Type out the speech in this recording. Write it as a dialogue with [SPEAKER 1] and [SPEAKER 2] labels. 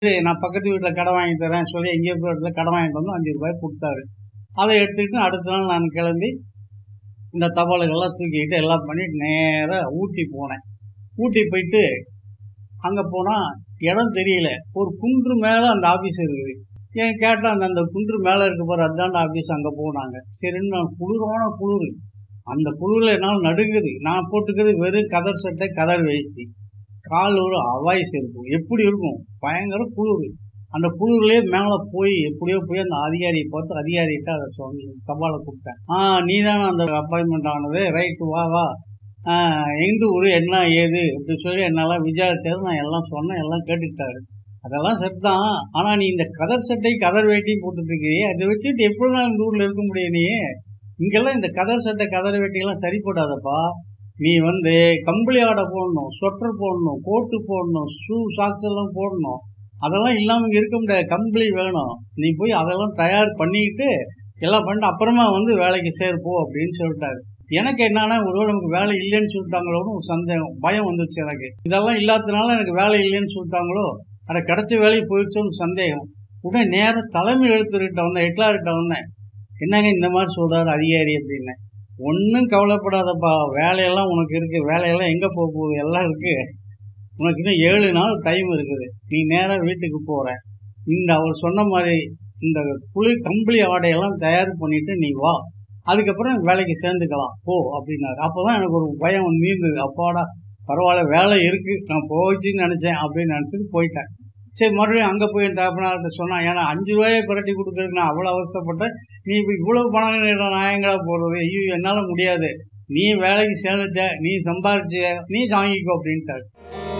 [SPEAKER 1] சரி நான் பக்கத்து வீட்டில் கடை வாங்கி தரேன் சொல்லி எங்கேயோ போய் இடத்துல கடை வாங்கிட்டு வந்து அஞ்சு ரூபாய் கொடுத்தாரு அதை எடுத்துக்கிட்டு அடுத்த நாள் நான் கிளம்பி இந்த தபாலுகள்லாம் தூக்கிக்கிட்டு எல்லாம் பண்ணிட்டு நேராக ஊட்டி போனேன் ஊட்டி போயிட்டு அங்கே போனால் இடம் தெரியல ஒரு குன்று மேலே அந்த ஆஃபீஸ் இருக்குது ஏன் கேட்டால் அந்த அந்த குன்று மேலே இருக்க போகிற அதாண்ட ஆஃபீஸ் அங்கே போனாங்க சரின்னு நான் குளிரான குளிர் அந்த குளிரில் என்னால் நடுங்குது நான் போட்டுக்கிறது வெறும் கதர் சட்டை கதர் வேஷ்டி கால் ஒரு அவாய் செருப்பு எப்படி இருக்கும் பயங்கர குளிர் அந்த குளிர்லேயே மேலே போய் எப்படியோ போய் அந்த அதிகாரியை பார்த்து அதிகாரிகிட்ட அதை சொன்ன தபாலை கூப்பிட்டேன் ஆ நீ தானே அந்த அப்பாயின்மெண்ட் ஆனது ரைட்டு வா வா ஆ, எந்த ஊர் என்ன ஏது அப்படி சொல்லி என்னெல்லாம் விசாரிச்சாரு நான் எல்லாம் சொன்னேன் எல்லாம் கேட்டுக்கிட்டாரு அதெல்லாம் சரிதான் ஆனால் நீ இந்த கதர் சட்டை கதர் வேட்டியும் போட்டுட்டு இருக்கிறியே அதை வச்சுட்டு எப்படி நான் இந்த ஊரில் இருக்க முடியும் நீ இங்கெல்லாம் இந்த கதர் சட்டை கதர் வேட்டியெல்லாம் சரிப்படாதப்பா நீ வந்து கம்பளி ஆடை போடணும் ஸ்வெட்டர் போடணும் கோட்டு போடணும் ஷூ சாக்ஸ் எல்லாம் போடணும் அதெல்லாம் இல்லாமல் இங்கே இருக்க முடியாது கம்பளி வேணும் நீ போய் அதெல்லாம் தயார் பண்ணிக்கிட்டு எல்லாம் பண்ணிட்டு அப்புறமா வந்து வேலைக்கு சேர்ப்போ அப்படின்னு சொல்லிட்டாரு எனக்கு என்னன்னா ஒருவேளை நமக்கு வேலை இல்லைன்னு சொல்லிட்டாங்களோன்னு ஒரு சந்தேகம் பயம் வந்துச்சு எனக்கு இதெல்லாம் இல்லாததுனால எனக்கு வேலை இல்லைன்னு சொல்லிட்டாங்களோ அட கிடைச்ச வேலைக்கு போயிடுச்சோன்னு சந்தேகம் உடனே நேரம் தலைமை எழுத்துக்கிட்ட வந்தேன் ஹெட்லார்கிட்ட வந்தேன் என்னங்க இந்த மாதிரி சொல்றாரு அதிகாரி அப்படின்னு ஒன்றும் கவலைப்படாதப்பா வேலையெல்லாம் உனக்கு இருக்கு வேலையெல்லாம் எங்கே போக போகுது எல்லாம் இருக்கு உனக்கு இன்னும் ஏழு நாள் டைம் இருக்குது நீ நேராக வீட்டுக்கு போற இந்த அவர் சொன்ன மாதிரி இந்த குளிர் கம்பளி ஆடையெல்லாம் தயார் பண்ணிட்டு நீ வா அதுக்கப்புறம் வேலைக்கு சேர்ந்துக்கலாம் போ அப்படின்னாரு அப்போதான் எனக்கு ஒரு பயம் வந்து நீர்ந்தது அப்பாடா பரவாயில்ல வேலை இருக்கு நான் போச்சுன்னு நினைச்சேன் அப்படின்னு நினைச்சிட்டு போயிட்டேன் சரி மறுபடியும் அங்கே போய் என் தகப்பனார்கிட்ட சொன்னான் ஏன்னா அஞ்சு ரூபாயை புரட்டி கொடுக்கறதுக்கு நான் அவ்வளோ அவஸ்தைப்பட்டேன் நீ இப்போ இவ்வளவு பணம் நான் எங்களா போடுறது ஐயோ என்னால் முடியாது நீ வேலைக்கு சேர்ந்துட்ட நீ சம்பாரிச்ச நீ வாங்கிக்கோ அப்படின்ட்டாரு